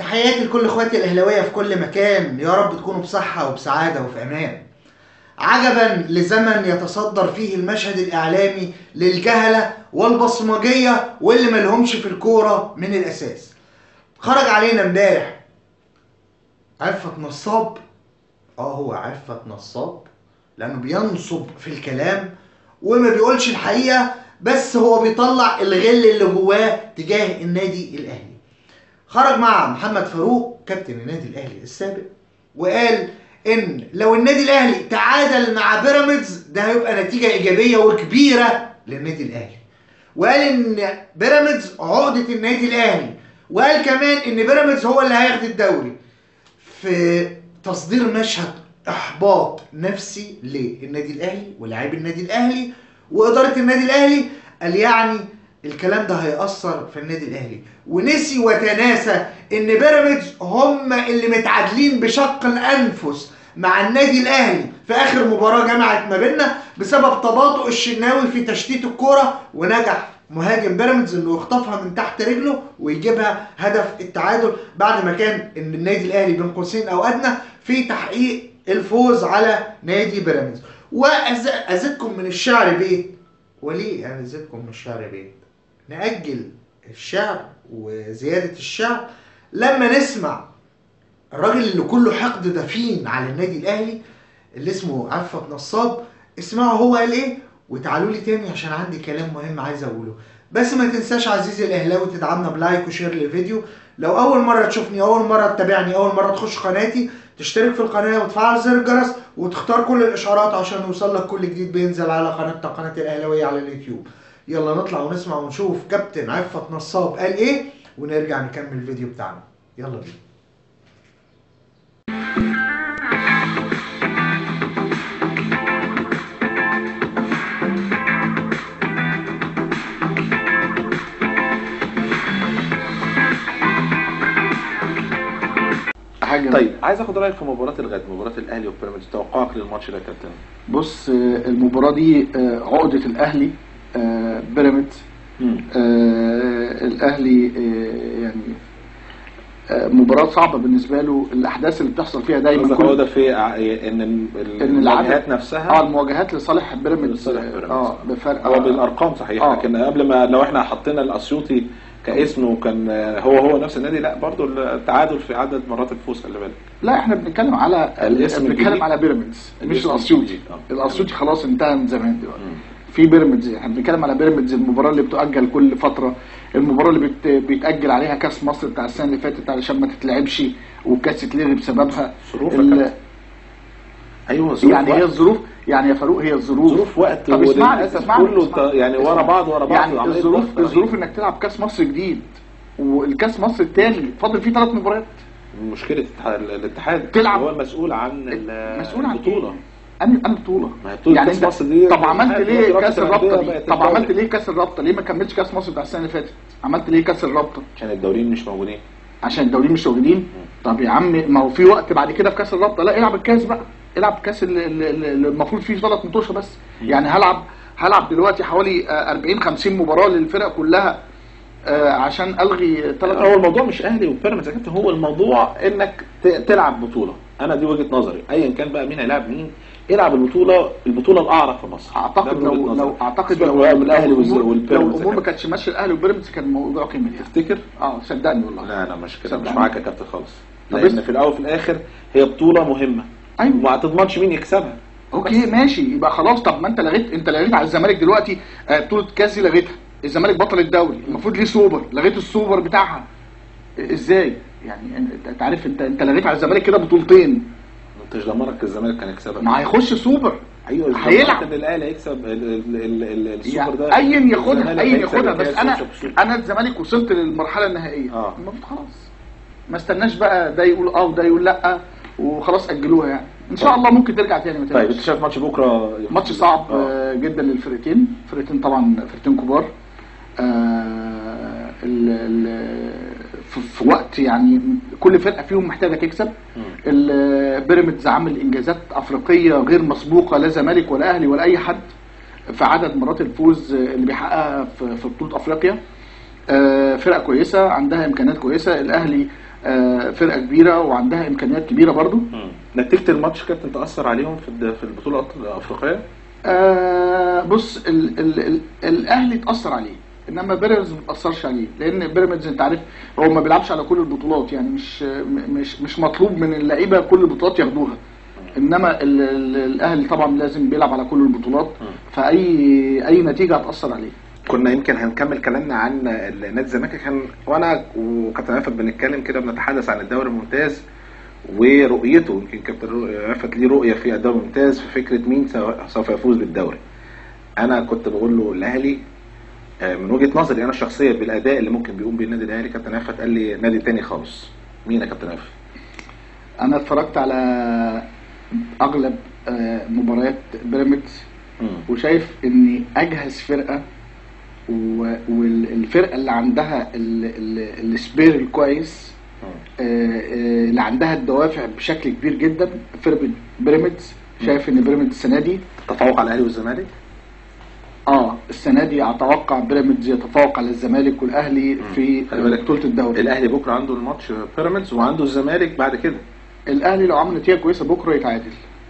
تحياتي لكل اخواتي الاهلاويه في كل مكان يا رب تكونوا بصحه وبسعاده وفي امان عجبا لزمن يتصدر فيه المشهد الاعلامي للجهله والبصمجيه واللي ملهمش في الكوره من الاساس خرج علينا امبارح عفت نصاب اه هو عفت نصاب لانه بينصب في الكلام وما بيقولش الحقيقه بس هو بيطلع الغل اللي جواه تجاه النادي الاهلي خرج مع محمد فاروق كابتن النادي الاهلي السابق وقال ان لو النادي الاهلي تعادل مع بيراميدز ده هيبقى نتيجه ايجابيه وكبيره للنادي الاهلي وقال ان بيراميدز عقده النادي الاهلي وقال كمان ان بيراميدز هو اللي هياخد الدوري في تصدير مشهد احباط نفسي للنادي الاهلي ولاعبي النادي الاهلي واداره النادي الاهلي قال يعني الكلام ده هيأثر في النادي الاهلي ونسي وتناسى ان بيراميدز هم اللي متعادلين بشق الانفس مع النادي الاهلي في اخر مباراه جمعت ما بيننا بسبب تباطؤ الشناوي في تشتيت الكوره ونجح مهاجم بيراميدز انه يخطفها من تحت رجله ويجيبها هدف التعادل بعد ما كان ان النادي الاهلي بين قوسين او ادنى في تحقيق الفوز على نادي بيراميدز وازيدكم من الشعر بيت وليه انا ازيدكم من الشعر بيت نأجل الشعر وزيادة الشعر لما نسمع الراجل اللي كله حقد دفين على النادي الاهلي اللي اسمه عفت نصاب اسمعوا هو قال ايه وتعالوا لي تاني عشان عندي كلام مهم عايز اقوله بس ما تنساش عزيزي الاهلاوي تدعمنا بلايك وشير للفيديو لو اول مره تشوفني اول مره تتابعني اول مره تخش قناتي تشترك في القناه وتفعل زر الجرس وتختار كل الاشعارات عشان يوصل لك كل جديد بينزل على قناتنا قناه الاهلاويه على اليوتيوب يلا نطلع ونسمع ونشوف كابتن عفت نصاب قال ايه ونرجع نكمل الفيديو بتاعنا يلا بينا حاجه طيب عايز اخد رايك في مباراه الغد مباراه الاهلي وبيراميدز توقعك للماتش ده يا كابتن بص آه، المباراه دي آه، عقده الاهلي آه، بيراميدز آه، الاهلي آه، يعني آه، مباراه صعبه بالنسبه له الاحداث اللي بتحصل فيها دايما قصدك كل- هو ده في ع- ان ال- ان العدد المواجهات نفسها اه المواجهات لصالح بيراميدز لصالح بيراميدز. اه بفرق هو آه، بالارقام صحيح آه. لكن قبل ما لو احنا حطينا الاسيوطي كاسم وكان هو هو نفس النادي لا برضو التعادل في عدد مرات الفوز خلي بالك لا احنا بنتكلم على الاسم بنتكلم الجديد. على بيراميدز مش الاسم الاسيوطي الجديد، آه. الاسيوطي خلاص انتهى من زمان دلوقتي مم. في بيراميدز احنا بنتكلم على بيراميدز المباراه اللي بتؤجل كل فتره المباراه اللي بت... بيتاجل عليها كاس مصر بتاع السنه اللي فاتت علشان ما تتلعبش والكاس يتلغي بسببها ظروف يا ال... كابتن. ايوه ظروف يعني هي وقت. الظروف يعني يا فاروق هي الظروف ظروف وقت طب اسمعني وللاسف اسمعني كله اسمعني. ت- يعني ورا اسمعني. بعض ورا بعض يعني وعملية الظروف ضغط رهيب. الظروف انك تلعب كاس مصر جديد والكاس مصر الثاني فاضل فيه ثلاث مباريات مشكله الاتحاد- الاتحاد تلعب. هو المسؤول عن ال- مسؤول عن البطوله ايه؟ انا انا بطوله ما هي بطولة كأس انت- مصر دي طب عملت الاتحاد ليه دلوقتي كاس رابطة الرابطه الأندية دي بقت طب عملت الدوري. ليه كاس الرابطه ليه ما كملتش كاس مصر بتاع السنه اللي فاتت عملت ليه كاس الرابطه عشان الدوريين مش موجودين عشان الدوريين مش موجودين طب يا عم ما هو في وقت بعد كده في كاس الرابطه لا العب الكاس بقى العب كاس اللي اللي المفروض فيه ثلاث ماتشات بس يعني هلعب هلعب دلوقتي حوالي آه، 40 50 مباراه للفرق كلها آه، عشان الغي ثلاث هو الموضوع مش اهلي وبيراميدز يا كابتن هو الموضوع انك ت- تلعب بطوله انا دي وجهه نظري ايا كان بقى مين هيلاعب مين العب البطوله البطوله الاعرف في مصر اعتقد ده من لو وجهة لو نظري. اعتقد سيبك لو بقى من الاهلي لو والز- الأمور- لو والبيراميدز الامور ما يعني. كانتش ماشيه الاهلي وبيراميدز كان الموضوع كمل يعني تفتكر اه صدقني والله لا انا مش كده صدقني. مش معاك يا كابتن خالص طب لان اس- في الاول وفي الاخر هي بطوله مهمه أيوة. وما تضمنش مين يكسبها اوكي ماشي يبقى خلاص طب ما انت لغيت انت لغيت على الزمالك دلوقتي آه، بطوله كاس دي لغيتها الزمالك بطل الدوري المفروض ليه سوبر لغيت السوبر بتاعها آه، ازاي يعني انت انت عارف انت انت لغيت على الزمالك كده بطولتين انت مش ضمنك الزمالك كان يكسبها ما هيخش سوبر ايوه مش هيلعب. ضمنك ان الاهلي هيكسب ال- ال- ال- ال- السوبر يعني ده ايا ياخدها الزمالك ايا هيكسب ياخدها بس الكاس انا ويكسب السوبر. انا الزمالك وصلت للمرحله النهائيه آه. المفروض خلاص ما استناش بقى ده يقول اه وده يقول لا وخلاص اجلوها يعني ان شاء طيب. الله ممكن ترجع تاني ما طيب تقلقش. انت شايف ماتش بكره ماتش صعب آه. آه، جدا للفرقتين فرقتين طبعا فرقتين كبار آه، ال- ال- في- في وقت يعني كل فرقه فيهم محتاجه تكسب ال- بيراميدز عامل انجازات افريقيه غير مسبوقه لا زمالك ولا اهلي ولا اي حد في عدد مرات الفوز اللي بيحققها في في بطوله افريقيا آه، فرقه كويسه عندها امكانيات كويسه الاهلي آه، فرقه كبيره وعندها امكانيات كبيره برضو نتيجه الماتش كانت تاثر عليهم في الد- في البطوله الافريقيه آه بص ال ال ال الاهلي اتاثر عليه انما بيراميدز ما اتاثرش عليه لان بيراميدز انت عارف هو ما بيلعبش على كل البطولات يعني مش م- مش مش مطلوب من اللعيبه كل البطولات ياخدوها انما ال ال الاهلي طبعا لازم بيلعب على كل البطولات فاي اي نتيجه هتاثر عليه كنا يمكن هنكمل كلامنا عن نادي الزمالك كان وانا وكابتن رفعت بنتكلم كده بنتحدث عن الدوري الممتاز ورؤيته يمكن كابتن رفعت ليه رؤيه في الدوري الممتاز في فكره مين سو- سوف يفوز بالدوري. انا كنت بقول له الاهلي آه، من وجهه نظري انا الشخصيه بالاداء اللي ممكن بيقوم بيه النادي الاهلي كابتن رفعت قال لي نادي تاني خالص. مين يا كابتن رفعت؟ انا اتفرجت على اغلب آه، مباريات بيراميدز مم. وشايف ان اجهز فرقه و- والفرقه اللي عندها ال- ال- السبير الكويس مم. آه، آه، اللي عندها الدوافع بشكل كبير جدا فرقه بيراميدز شايف ان بيراميدز السنه دي تفوق على الاهلي والزمالك؟ اه السنه دي اتوقع بيراميدز يتفوق على الزمالك والاهلي في خلي بالك. بطوله الدوري الاهلي بكره عنده الماتش بيراميدز وعنده الزمالك بعد كده الاهلي لو عمل نتيجه كويسه بكره يتعادل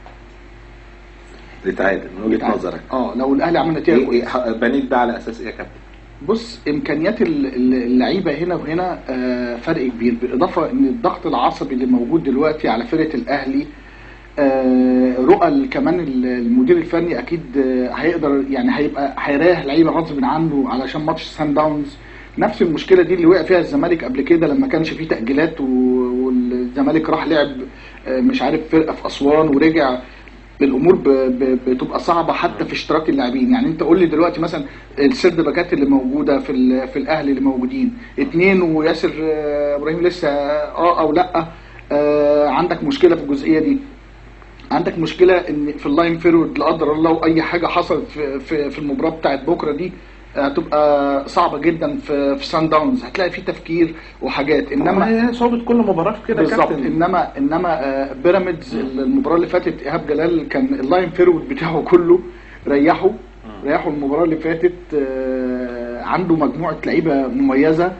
للتعادل من وجهه يتعادل. نظرك. اه لو الاهلي عمل نتيجه ايه كويسه ايه بنيت ده على اساس ايه يا كابتن؟ بص امكانيات ال- ال- اللعيبه هنا وهنا آه، فرق كبير بالاضافه ان الضغط العصبي اللي موجود دلوقتي على فرقه الاهلي آه، رؤى ال- كمان ال- المدير الفني اكيد آه، هيقدر يعني هيبقى هيريح لعيبه غصب عنه علشان ماتش سان داونز نفس المشكله دي اللي وقع فيها الزمالك قبل كده لما كانش فيه تاجيلات و- والزمالك راح لعب آه، مش عارف فرقه في اسوان ورجع الامور ب- ب- بتبقى صعبه حتى في اشتراك اللاعبين يعني انت قول لي دلوقتي مثلا السرد باكات اللي موجوده في ال- في الاهلي اللي موجودين اتنين وياسر آه، ابراهيم لسه اه او لا آه، عندك مشكله في الجزئيه دي عندك مشكله ان في اللاين فيرود لا قدر الله واي حاجه حصلت في في, في المباراه بتاعت بكره دي هتبقى صعبه جدا في في سان داونز هتلاقي في تفكير وحاجات انما انما هي صعوبه كل مباراه في كده يا بالظبط كابتن. انما انما آه، بيراميدز المباراه اللي فاتت ايهاب جلال كان اللاين فيرود بتاعه كله ريحه ريحوا المباراه اللي فاتت آه، عنده مجموعه لعيبه مميزه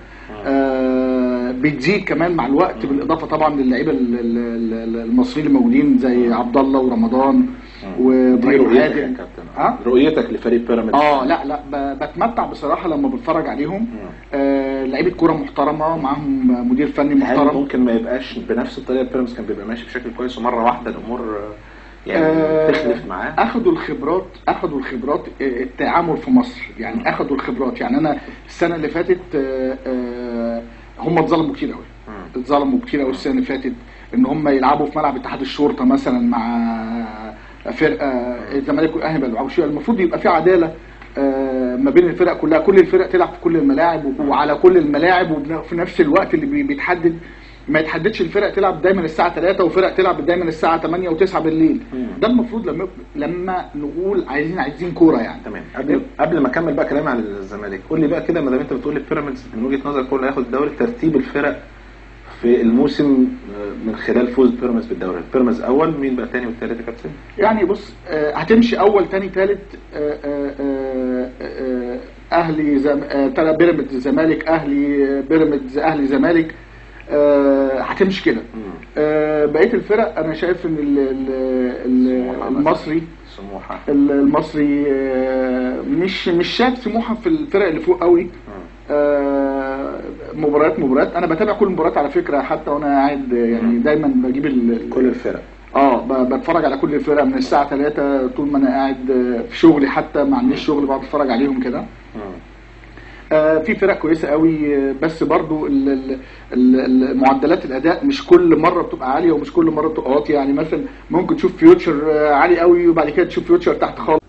آه، بتزيد كمان مع الوقت بالاضافه طبعا للعيبه ال- ال- ال- المصريين اللي موجودين زي عبد الله ورمضان دي وابراهيم رؤيتك يا عادل كابتن ها؟ رؤيتك لفريق بيراميدز اه لا لا ب- بتمتع بصراحه لما بتفرج عليهم آه لعيبه كوره محترمه معاهم مدير فني هل محترم ممكن ما يبقاش بنفس الطريقه اللي بيراميدز كان بيبقى ماشي بشكل كويس ومره واحده الامور آه، يعني آه، تخلف معاه اخدوا الخبرات اخدوا الخبرات آه، التعامل في مصر يعني اخدوا الخبرات يعني انا السنه اللي فاتت آه، آه، هم اتظلموا كتير قوي مم. اتظلموا كتير قوي السنه اللي فاتت ان هم يلعبوا في ملعب اتحاد الشرطه مثلا مع فرقه الزمالك والاهلي ما بيلعبوش فيها. المفروض يبقى في عداله آه، ما بين الفرق كلها كل الفرق تلعب في كل الملاعب وعلى كل الملاعب وفي نفس الوقت اللي بي- بيتحدد ما يتحددش الفرق تلعب دايما الساعه 3 وفرق تلعب دايما الساعه 8 و9 بالليل مم. ده المفروض لما لما نقول عايزين عايزين كوره يعني تمام قبل قبل ما اكمل بقى كلامي عن الزمالك قول لي بقى كده ما دام انت بتقول لي بيراميدز من وجهه نظرك هو اللي هياخد الدوري ترتيب الفرق في الموسم آه، من خلال فوز بيراميدز بالدوري بيراميدز اول مين بقى تاني والتالت يا كابتن يعني بص آه، هتمشي اول تاني تالت آه، آه، آه، آه، اهلي زم... آه، تلا بيراميدز زمالك اهلي آه، بيراميدز اهلي زمالك آه، هتمشي كده آه، بقيه الفرق انا شايف ان ال- ال- ال- سموحة المصري سموحه ال- المصري آه، مش مش شايف سموحه في الفرق اللي فوق قوي مم. آه، مباريات مباريات انا بتابع كل المباريات على فكره حتى وانا قاعد آه، يعني دايما بجيب ال- كل الفرق اه ب- بتفرج على كل الفرق من الساعه 3 طول ما انا قاعد آه، في شغلي حتى ما عنديش شغل بقعد اتفرج عليهم كده مم. آه، في فرق كويسه قوي آه، بس برضو ال- ال- ال- ال- معدلات الاداء مش كل مره بتبقى عاليه ومش كل مره بتبقى واطيه يعني مثلا ممكن تشوف فيوتشر آه، عالي قوي وبعد كده تشوف فيوتشر تحت خالص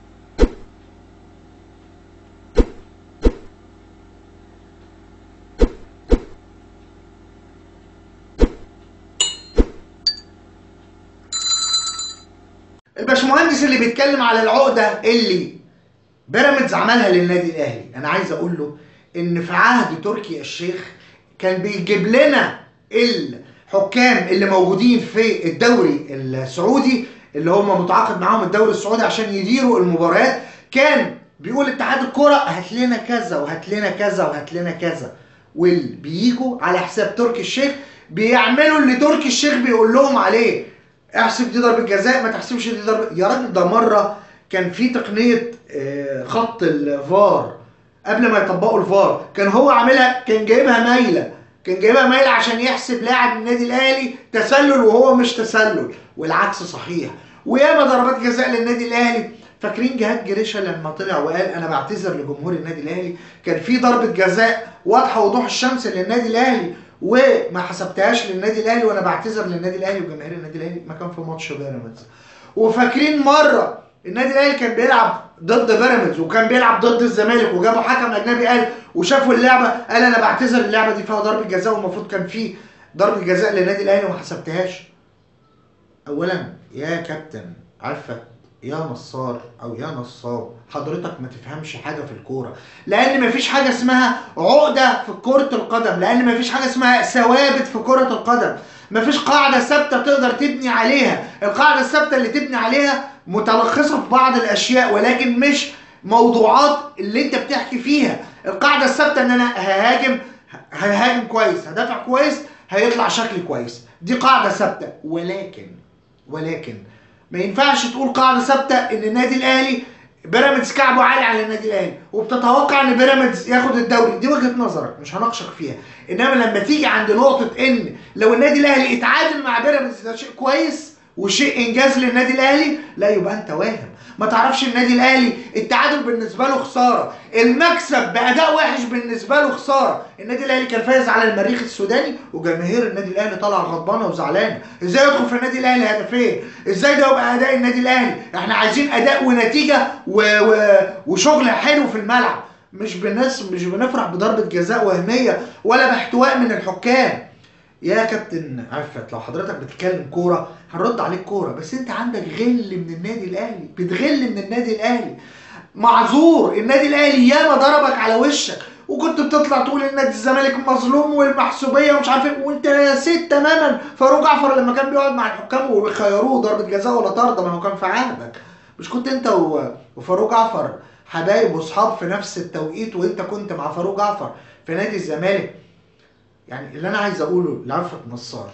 الباشمهندس اللي بيتكلم على العقده اللي بيراميدز عملها للنادي الاهلي انا عايز اقول له ان في عهد تركي الشيخ كان بيجيب لنا الحكام اللي موجودين في الدوري السعودي اللي هم متعاقد معاهم الدوري السعودي عشان يديروا المباريات كان بيقول اتحاد الكرة هات لنا كذا وهات لنا كذا وهات لنا كذا واللي بيجوا على حساب تركي الشيخ بيعملوا اللي تركي الشيخ بيقول لهم عليه احسب دي ضربه جزاء ما تحسبش دي ضربه يا راجل ده مره كان في تقنيه آه، خط الفار قبل ما يطبقوا الفار كان هو عاملها كان جايبها مايله كان جايبها مايله عشان يحسب لاعب النادي الاهلي تسلل وهو مش تسلل والعكس صحيح وياما ضربات جزاء للنادي الاهلي فاكرين جهاد جريشه لما طلع وقال انا بعتذر لجمهور النادي الاهلي كان في ضربه جزاء واضحه وضوح الشمس للنادي الاهلي وما حسبتهاش للنادي الاهلي وانا بعتذر للنادي الاهلي وجماهير النادي الاهلي ما كان في ماتش بيراميدز وفاكرين مره النادي الاهلي كان بيلعب ضد بيراميدز وكان بيلعب ضد الزمالك وجابوا حكم اجنبي قال وشافوا اللعبه قال انا بعتذر اللعبه دي فيها ضربه جزاء والمفروض كان في ضربه جزاء للنادي الاهلي وما حسبتهاش اولا يا كابتن عارفه يا نصار او يا نصاب حضرتك ما تفهمش حاجه في الكوره لان مفيش حاجه اسمها عقده في كره القدم لان مفيش حاجه اسمها ثوابت في كره القدم مفيش قاعده ثابته تقدر تبني عليها القاعده الثابته اللي تبني عليها متلخصه في بعض الاشياء ولكن مش موضوعات اللي انت بتحكي فيها القاعده الثابته ان انا ههاجم ههاجم كويس هدافع كويس هيطلع شكلي كويس دي قاعده ثابته ولكن ولكن ما ينفعش تقول قاعده ثابته ان النادي الاهلي بيراميدز كعبه عالي على النادي الاهلي وبتتوقع ان بيراميدز ياخد الدوري دي وجهه نظرك مش هناقشك فيها انما لما تيجي عند نقطه ان لو النادي الاهلي اتعادل مع بيراميدز ده شيء كويس وشيء انجاز للنادي الاهلي لا يبقى انت واهم ما تعرفش النادي الاهلي التعادل بالنسبه له خساره المكسب باداء وحش بالنسبه له خساره النادي الاهلي كان فايز على المريخ السوداني وجماهير النادي الاهلي طالعه غضبانه وزعلانه ازاي يدخل في النادي الاهلي هدفين ازاي ده يبقى اداء النادي الاهلي احنا عايزين اداء ونتيجه و... و... وشغل حلو في الملعب مش بنس مش بنفرح بضربه جزاء وهميه ولا باحتواء من الحكام يا كابتن عفت لو حضرتك بتتكلم كوره هنرد عليك كوره بس انت عندك غل من النادي الاهلي بتغل من النادي الاهلي معذور النادي الاهلي ياما ضربك على وشك وكنت بتطلع تقول ان نادي الزمالك مظلوم والمحسوبيه ومش عارف ايه وانت نسيت تماما فاروق جعفر لما كان بيقعد مع الحكام وبيخيروه ضربه جزاء ولا طرد ما هو كان في عهدك مش كنت انت و- وفاروق جعفر حبايب واصحاب في نفس التوقيت وانت كنت مع فاروق جعفر في نادي الزمالك يعني اللي انا عايز اقوله لعفت نصار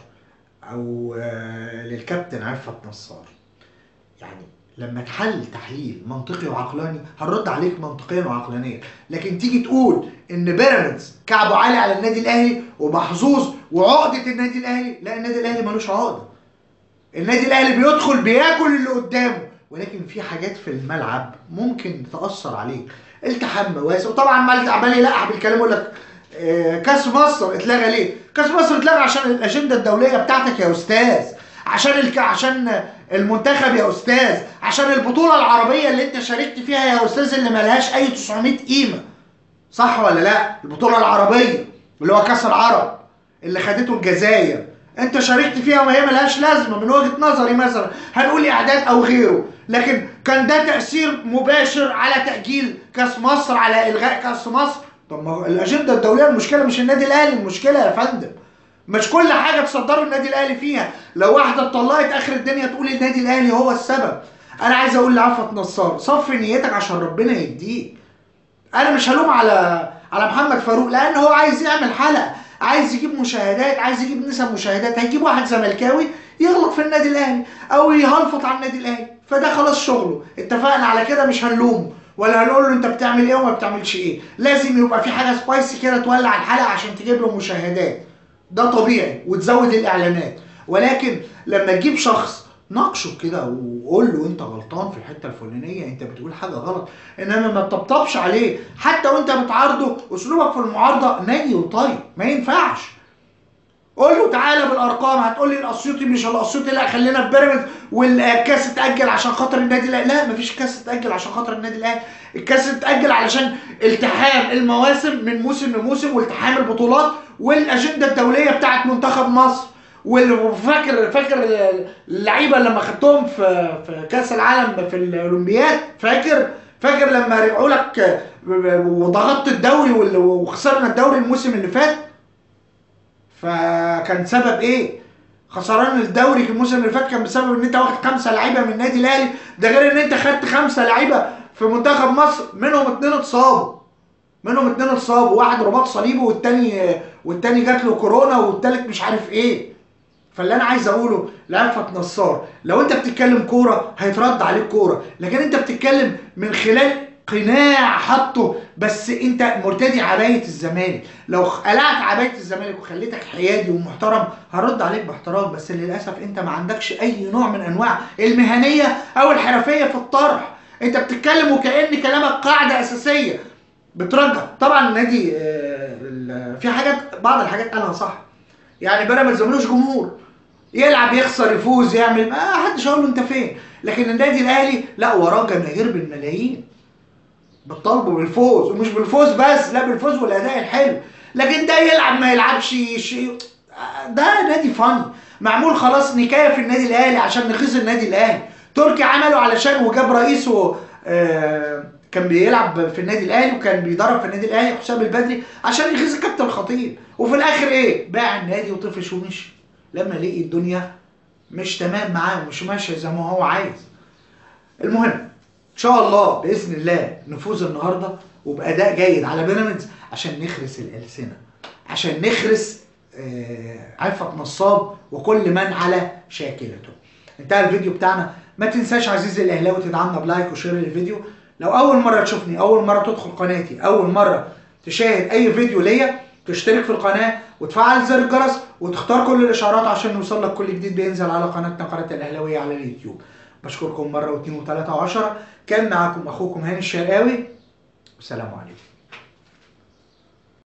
او آه، للكابتن عفت نصار يعني لما تحل تحليل منطقي وعقلاني هنرد عليك منطقيا وعقلانيا لكن تيجي تقول ان بيراميدز كعبه عالي على النادي الاهلي ومحظوظ وعقده النادي الاهلي لا النادي الاهلي ملوش عقده النادي الاهلي بيدخل بياكل اللي قدامه ولكن في حاجات في الملعب ممكن تاثر عليك التحام مواسم وطبعا عمال عمال يلقح بالكلام يقول لك آه، كاس مصر اتلغى ليه؟ كاس مصر اتلغى عشان الاجنده الدوليه بتاعتك يا استاذ عشان الك... عشان المنتخب يا استاذ عشان البطوله العربيه اللي انت شاركت فيها يا استاذ اللي ملهاش اي 900 قيمه صح ولا لا البطوله العربيه اللي هو كاس العرب اللي خدته الجزائر انت شاركت فيها وهي ملهاش لازمه من وجهه نظري مثلا هنقول اعداد او غيره لكن كان ده تاثير مباشر على تاجيل كاس مصر على الغاء كاس مصر طب ما هو الاجنده الدوليه المشكله مش النادي الاهلي المشكله يا فندم مش كل حاجه تصدروا النادي الاهلي فيها لو واحده اتطلقت اخر الدنيا تقول النادي الاهلي هو السبب انا عايز اقول لعفت نصار صفي نيتك عشان ربنا يهديك انا مش هلوم على على محمد فاروق لان هو عايز يعمل حلقه عايز يجيب مشاهدات عايز يجيب نسب مشاهدات هيجيب واحد زملكاوي يغلط في النادي الاهلي او يهلفط على النادي الاهلي فده خلاص شغله اتفقنا على كده مش هنلومه ولا هنقول له انت بتعمل ايه وما بتعملش ايه لازم يبقى في حاجه سبايسي كده تولع الحلقه عشان تجيب له مشاهدات ده طبيعي وتزود الاعلانات ولكن لما تجيب شخص ناقشه كده وقول له انت غلطان في الحته الفلانيه انت بتقول حاجه غلط انما ما تطبطبش عليه حتى وانت بتعارضه اسلوبك في المعارضه ني وطيب ما ينفعش قول له تعالى بالارقام هتقول لي الاسيوطي مش الاسيوطي لا خلينا في بيراميدز والكاس اتاجل عشان خاطر النادي الاهلي لا مفيش كاس اتاجل عشان خاطر النادي الاهلي الكاس اتاجل علشان التحام المواسم من موسم لموسم والتحام البطولات والاجنده الدوليه بتاعت منتخب مصر وفاكر فاكر اللعيبه لما خدتهم في في كاس العالم في الاولمبياد فاكر فاكر لما رجعوا لك وضغطت الدوري وال- وخسرنا الدوري الموسم اللي فات فكان سبب ايه؟ خسران الدوري الموسم اللي فات كان بسبب ان انت واخد خمسه لعيبه من النادي الاهلي ده غير ان انت خدت خمسه لعيبه في منتخب مصر منهم اتنين اتصابوا منهم اتنين اتصابوا واحد رباط صليبي والتاني والتاني جات له كورونا والتالت مش عارف ايه فاللي انا عايز اقوله لعفت نصار لو انت بتتكلم كوره هيترد عليك كوره لكن انت بتتكلم من خلال قناع حطه بس انت مرتدي عبايه الزمالك لو قلعت عبايه الزمالك وخليتك حيادي ومحترم هرد عليك باحترام بس للاسف انت ما عندكش اي نوع من انواع المهنيه او الحرفيه في الطرح انت بتتكلم وكأن كلامك قاعده اساسيه بترجع طبعا النادي آه، ال- في حاجات بعض الحاجات قالها صح يعني بيراميدز ملوش جمهور يلعب يخسر يفوز يعمل ما حدش هيقول له انت فين لكن النادي الاهلي لا وراه جماهير بالملايين بتطالبوا بالفوز ومش بالفوز بس لا بالفوز والاداء الحلو لكن ده يلعب ما يلعبش شيء ده نادي فاني معمول خلاص نكايه في النادي الاهلي عشان نخيص النادي الاهلي تركي عمله علشان وجاب رئيسه آه، كان بيلعب في النادي الاهلي وكان بيدرب في النادي الاهلي حسام البدري عشان يخيص الكابتن الخطيب وفي الاخر ايه باع النادي وطفش ومشي لما لقي الدنيا مش تمام معاه ومش ماشيه زي ما هو عايز المهم ان شاء الله باذن الله نفوز النهارده وباداء جيد على بيراميدز عشان نخرس الالسنه عشان نخرس آه، عفة نصاب وكل من على شاكلته انتهى الفيديو بتاعنا ما تنساش عزيزي الاهلاوي تدعمنا بلايك وشير للفيديو لو اول مره تشوفني اول مره تدخل قناتي اول مره تشاهد اي فيديو ليا تشترك في القناه وتفعل زر الجرس وتختار كل الاشعارات عشان يوصل لك كل جديد بينزل على قناتنا قناه الاهلاويه على اليوتيوب بشكركم مره واثنين وثلاثه وعشرة كان معاكم اخوكم هاني الشرقاوي والسلام عليكم